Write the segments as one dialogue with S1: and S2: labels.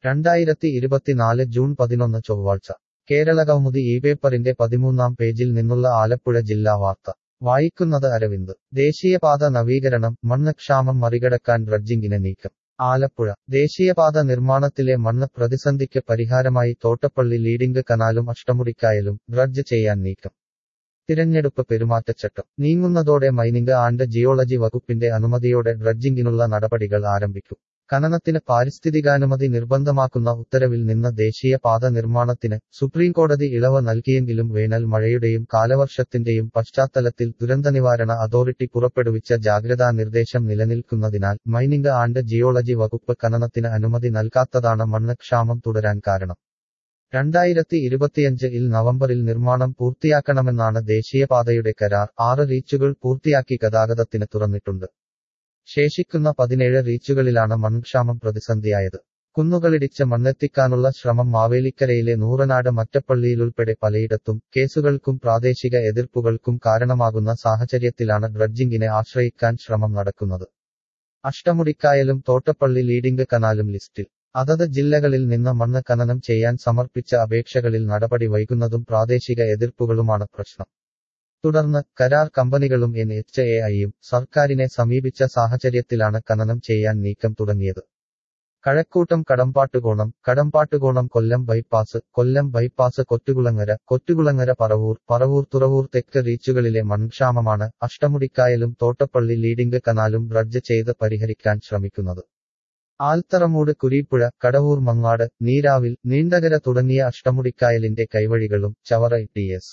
S1: രണ്ടായിരത്തി ഇരുപത്തിനാല് ജൂൺ പതിനൊന്ന് ചൊവ്വാഴ്ച കേരളകൗമുദി ഈ പേപ്പറിന്റെ പതിമൂന്നാം പേജിൽ നിന്നുള്ള ആലപ്പുഴ ജില്ലാ വാർത്ത വായിക്കുന്നത് അരവിന്ദ് ദേശീയപാത നവീകരണം മണ്ണ് ക്ഷാമം മറികടക്കാൻ ഡ്രഡ്ജിംഗിന് നീക്കം ആലപ്പുഴ ദേശീയപാത നിർമ്മാണത്തിലെ മണ്ണ് പ്രതിസന്ധിക്ക് പരിഹാരമായി തോട്ടപ്പള്ളി ലീഡിംഗ് കനാലും അഷ്ടമുടിക്കായലും ഡ്രഡ്ജ് ചെയ്യാൻ നീക്കം തിരഞ്ഞെടുപ്പ് പെരുമാറ്റച്ചട്ടം നീങ്ങുന്നതോടെ മൈനിംഗ് ആൻഡ് ജിയോളജി വകുപ്പിന്റെ അനുമതിയോടെ ഡ്രഡ്ജിംഗിനുള്ള നടപടികൾ ആരംഭിക്കും ഖനനത്തിന് പാരിസ്ഥിതികാനുമതി നിർബന്ധമാക്കുന്ന ഉത്തരവിൽ നിന്ന് ദേശീയപാത നിർമ്മാണത്തിന് സുപ്രീംകോടതി ഇളവ് നൽകിയെങ്കിലും വേനൽ മഴയുടെയും കാലവർഷത്തിന്റെയും പശ്ചാത്തലത്തിൽ ദുരന്തനിവാരണ അതോറിറ്റി പുറപ്പെടുവിച്ച ജാഗ്രതാ നിർദ്ദേശം നിലനിൽക്കുന്നതിനാൽ മൈനിംഗ് ആൻഡ് ജിയോളജി വകുപ്പ് ഖനനത്തിന് അനുമതി നൽകാത്തതാണ് മണ്ണ് ക്ഷാമം തുടരാൻ കാരണം രണ്ടായിരത്തി ഇരുപത്തിയഞ്ച് ഇൽ നവംബറിൽ നിർമ്മാണം പൂർത്തിയാക്കണമെന്നാണ് ദേശീയപാതയുടെ കരാർ ആറ് റീച്ചുകൾ പൂർത്തിയാക്കി ഗതാഗതത്തിന് തുറന്നിട്ടുണ്ട് ശേഷിക്കുന്ന പതിനേഴ് റീച്ചുകളിലാണ് മൺക്ഷാമം പ്രതിസന്ധിയായത് കുന്നുകളിടിച്ച് മണ്ണെത്തിക്കാനുള്ള ശ്രമം മാവേലിക്കരയിലെ നൂറനാട് മറ്റപ്പള്ളിയിലുൾപ്പെടെ പലയിടത്തും കേസുകൾക്കും പ്രാദേശിക എതിർപ്പുകൾക്കും കാരണമാകുന്ന സാഹചര്യത്തിലാണ് ഡ്രഡ്ജിംഗിനെ ആശ്രയിക്കാൻ ശ്രമം നടക്കുന്നത് അഷ്ടമുടിക്കായലും തോട്ടപ്പള്ളി ലീഡിംഗ് കനാലും ലിസ്റ്റിൽ അതത് ജില്ലകളിൽ നിന്ന് മണ്ണ് ഖനനം ചെയ്യാൻ സമർപ്പിച്ച അപേക്ഷകളിൽ നടപടി വൈകുന്നതും പ്രാദേശിക എതിർപ്പുകളുമാണ് പ്രശ്നം തുടർന്ന് കരാർ കമ്പനികളും എൻ എച്ച് എ ഐയും സർക്കാരിനെ സമീപിച്ച സാഹചര്യത്തിലാണ് ഖനനം ചെയ്യാൻ നീക്കം തുടങ്ങിയത് കഴക്കൂട്ടം കടമ്പാട്ടുകോണം കടമ്പാട്ടുകോണം കൊല്ലം ബൈപ്പാസ് കൊല്ലം ബൈപ്പാസ് കൊറ്റുകുളങ്ങര കൊറ്റുകുളങ്ങര പറവൂർ പറവൂർ തുറവൂർ തെക്ക് റീച്ചുകളിലെ മൺക്ഷാമമാണ് അഷ്ടമുടിക്കായലും തോട്ടപ്പള്ളി ലീഡിംഗ് കനാലും ഡ്രഡ്ജ് ചെയ്ത് പരിഹരിക്കാൻ ശ്രമിക്കുന്നത് ആൽത്തറമൂട് കുരീപ്പുഴ കടവൂർ മങ്ങാട് നീരാവിൽ നീണ്ടകര തുടങ്ങിയ അഷ്ടമുടിക്കായലിന്റെ കൈവഴികളും ചവറ ടി എസ്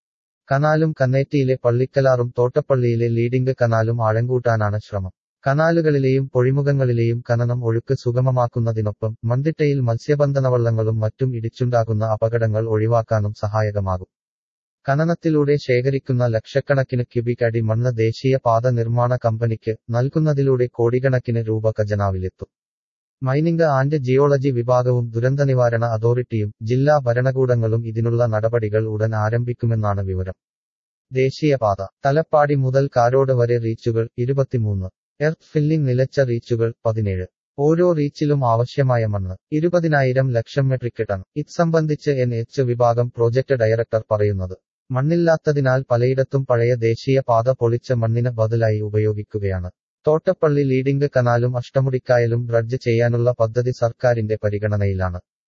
S1: കനാലും കന്നേറ്റിയിലെ പള്ളിക്കലാറും തോട്ടപ്പള്ളിയിലെ ലീഡിംഗ് കനാലും ആഴങ്കൂട്ടാനാണ് ശ്രമം കനാലുകളിലെയും പൊഴിമുഖങ്ങളിലെയും ഖനനം ഒഴുക്ക് സുഗമമാക്കുന്നതിനൊപ്പം മന്തിട്ടയിൽ മത്സ്യബന്ധനവള്ളങ്ങളും മറ്റും ഇടിച്ചുണ്ടാകുന്ന അപകടങ്ങൾ ഒഴിവാക്കാനും സഹായകമാകും ഖനനത്തിലൂടെ ശേഖരിക്കുന്ന ലക്ഷക്കണക്കിന് ക്യൂബിക് അടി മണ്ണ് ദേശീയ പാത നിർമ്മാണ കമ്പനിക്ക് നൽകുന്നതിലൂടെ കോടിക്കണക്കിന് രൂപ ഖജനാവിലെത്തും മൈനിംഗ് ആൻഡ് ജിയോളജി വിഭാഗവും ദുരന്തനിവാരണ അതോറിറ്റിയും ജില്ലാ ഭരണകൂടങ്ങളും ഇതിനുള്ള നടപടികൾ ഉടൻ ആരംഭിക്കുമെന്നാണ് വിവരം ദേശീയപാത തലപ്പാടി മുതൽ കാരോട് വരെ റീച്ചുകൾ ഇരുപത്തിമൂന്ന് എർത്ത് ഫില്ലിംഗ് നിലച്ച റീച്ചുകൾ പതിനേഴ് ഓരോ റീച്ചിലും ആവശ്യമായ മണ്ണ് ഇരുപതിനായിരം ലക്ഷം മെട്രിക് ടൺ ഇത് സംബന്ധിച്ച് എൻ എച്ച് വിഭാഗം പ്രോജക്ട് ഡയറക്ടർ പറയുന്നത് മണ്ണില്ലാത്തതിനാൽ പലയിടത്തും പഴയ ദേശീയ പാത പൊളിച്ച മണ്ണിന് ബദലായി ഉപയോഗിക്കുകയാണ് തോട്ടപ്പള്ളി ലീഡിംഗ് കനാലും അഷ്ടമുടിക്കായലും ഡ്രഡ്ജ് ചെയ്യാനുള്ള പദ്ധതി സർക്കാരിന്റെ പരിഗണനയിലാണ്